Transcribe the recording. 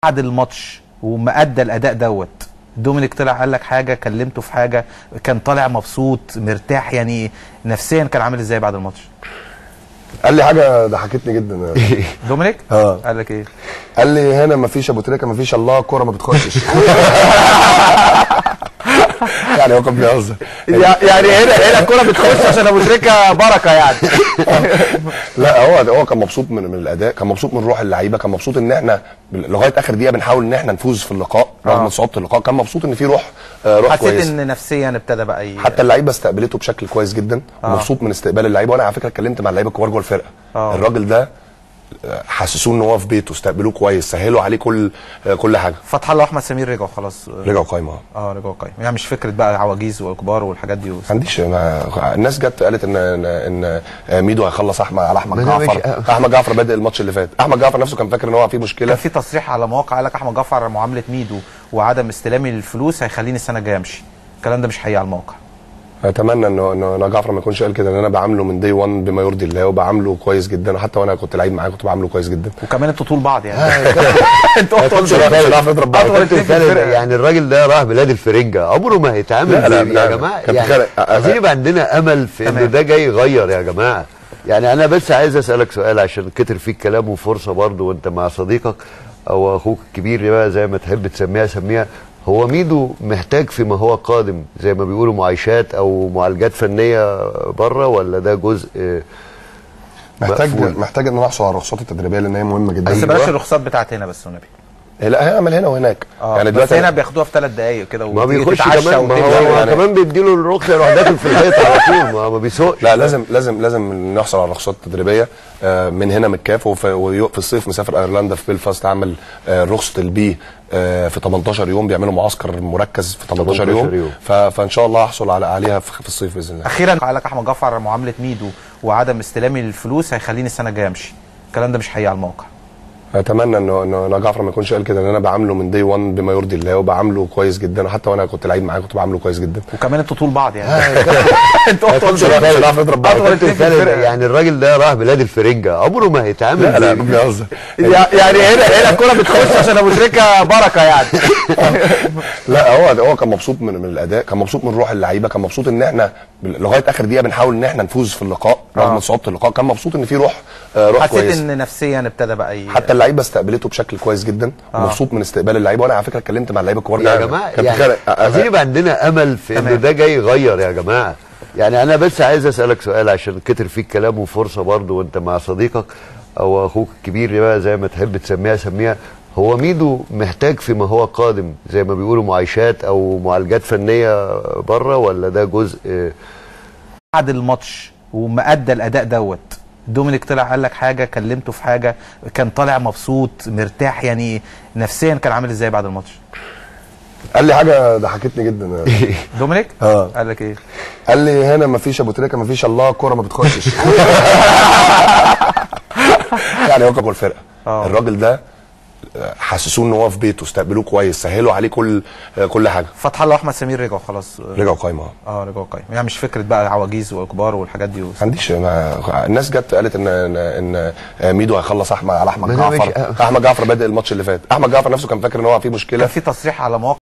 بعد الماتش وما ادى الاداء دوت دومينيك طلع قال لك حاجه كلمته في حاجه كان طالع مبسوط مرتاح يعني نفسيا كان عامل ازاي بعد الماتش قال لي حاجه ضحكتني جدا دومينيك اه. قال لك ايه قال لي هنا ما فيش ابو تريكه ما فيش الله الكوره ما بتخشش يعني هو كان بيهزر يعني هنا هنا الكوره بتخش عشان ابو تريكه بركه يعني لا هو هو كان مبسوط من من الاداء كان مبسوط من روح اللعيبه كان مبسوط ان احنا لغايه اخر دقيقه بنحاول ان احنا نفوز في اللقاء رغم اه. من صعوبه اللقاء كان مبسوط ان في روح آه، روح حسيت كويس ان نفسيا ابتدى بقى ي... حتى اللعيبه استقبلته بشكل كويس جدا اه. ومبسوط من استقبال اللعيبه وانا على فكره اتكلمت مع اللعيبه الكبار جوه الفرقه اه. الراجل ده آه، حسسوه ان هو في بيته استقبلوه كويس سهلوا عليه كل آه، كل حاجه فتح الله واحمد سمير رجعوا خلاص رجعوا قايمه اه اه رجعوا قايم يعني مش فكره بقى عواجيز وكبار والحاجات دي ما عنديش ما الناس جت قالت ان ان ان ميدو هيخلص احمد على احمد ما أنا مش- جعفر احمد جعفر بادئ الماتش اللي فات احمد جعفر نفسه كان فاكر ان هو في مشكله كان في تصريح على مواقع قال لك احمد جعفر معامله ميدو وعدم استلامي للفلوس هيخليني السنه الجايه امشي الكلام ده مش حقيقي على الموقع اتمنى انه انه إن جعفر ما يكونش قال كده ان انا بعامله من دي 1 بما يرضي الله وبعامله كويس جدا حتى وانا كنت لعيب معاه كنت بعامله كويس جدا وكمان انتوا طول بعض يعني انتوا اطول مش هنعرف نضرب بعض. اطول اتنين في فعلا الفرقه يعني الراجل ده راح بلاد الفرنجة عمره ما هيتعامل لا، لا، زي- لا، يا لا. جماعه كان يعني بخير. أ- أ- عايزين يبقى عندنا امل في تمام. ان ده جاي يغير يا جماعه يعني انا بس عايز اسالك سؤال عشان كتر فيك كلام وفرصه برضه وانت مع صديقك او اخوك الكبير بقى زي ما تحب تسميها سميها هو ميدو محتاج فيما هو قادم زي ما بيقولوا معايشات او معالجات فنيه بره ولا ده جزء آه، محتاج مقفول؟ محتاج ان انا احصل على الرخصات التدريبيه لان هي مهمه جدا بس أيوة. بلاش الرخصات بتاعت هنا بس والنبي إيه، لا هيعمل هنا وهناك اه يعني بس دلوقتي هنا أنا- بياخدوها في ثلاث دقايق كده ما وتيجي بيخش تتعشى كمان ما وتمشي. هو يعني- كمان بيديله الرخصه يروح داخل في الحيط على طول ما ما بيسوقش لا لازم لازم لازم نحصل على الرخصات التدريبيه آه، من هنا من الكاف وفي وفي الصيف مسافر ايرلندا في بلفاست عمل آه، رخصه البي آه، في 18 يوم بيعملوا معسكر مركز في 18 18 يوم يوم. ف- فان شاء الله هحصل على عليها في في الصيف باذن الله اخيرا قال لك احمد جعفر معامله ميدو وعدم استلامي للفلوس هيخليني السنه الجايه امشي الكلام ده مش حقيقي على الموقع اتمنى انه انه إن جعفر ما يكونش قال كده ان انا بعامله من دي 1 بما يرضي الله وبعامله كويس جدا حتى وانا كنت لعيب معاه كنت بعامله كويس جدا وكمان انتوا طول بعض يعني انتوا اطول مش هنعرف- مش هنعرف نضرب بعض. اطول اتنين في فعلا الفرقه يعني الراجل ده راح بلاد الفرنجة عمره ما هيتعامل لا لا زي- كان بيهزر يعني هنا هنا الكوره بتخش عشان ابو تريكه بركه يعني لا هو هو كان مبسوط من من الاداء كان مبسوط من روح اللعيبه كان مبسوط ان احنا لغايه اخر دقيقه بنحاول ان احنا نفوز في اللقاء رغم اه. من صعوبه اللقاء كان مبسوط ان في روح آه، روح حسيت كويس ان نفسيا ابتدى بقى ي... حتى اللعيبه استقبلته بشكل كويس جدا اه. ومبسوط من استقبال اللعيبه وانا على فكره اتكلمت مع اللعيبه الكبار يا ده. جماعه كان يعني بخير. أ- عايزين أ- يبقى عندنا امل في تمام. ان ده جاي يغير يا جماعه يعني انا بس عايز اسالك سؤال عشان كتر فيك كلام وفرصه برضه وانت مع صديقك او اخوك الكبير بقى زي ما تحب تسميها سميها هو ميدو محتاج فيما هو قادم زي ما بيقولوا معايشات او معالجات فنيه بره ولا ده جزء آه، بعد الماتش وما ادى الاداء دوت دومينيك طلع قال لك حاجه كلمته في حاجه كان طالع مبسوط مرتاح يعني نفسيا كان عامل ازاي بعد الماتش قال لي حاجه ضحكتني جدا دومينيك اه. قال لك ايه قال لي هنا ما فيش ابو تريكه ما فيش الله الكوره ما بتخشش يعني هو كان جوه الفرقه اه. الراجل ده آه، حسسوه ان هو في بيته استقبلوه كويس سهلوا عليه كل آه، كل حاجه فتح الله واحمد سمير رجعوا خلاص رجعوا قايمه اه رجعوا قايم يعني مش فكره بقى عواجيز وكبار والحاجات دي ما عنديش ما الناس جت قالت ان ان ان ميدو هيخلص احمد على احمد ما أنا مش- جعفر احمد جعفر بادئ الماتش اللي فات احمد جعفر نفسه كان فاكر ان هو في مشكله كان في تصريح على مواقع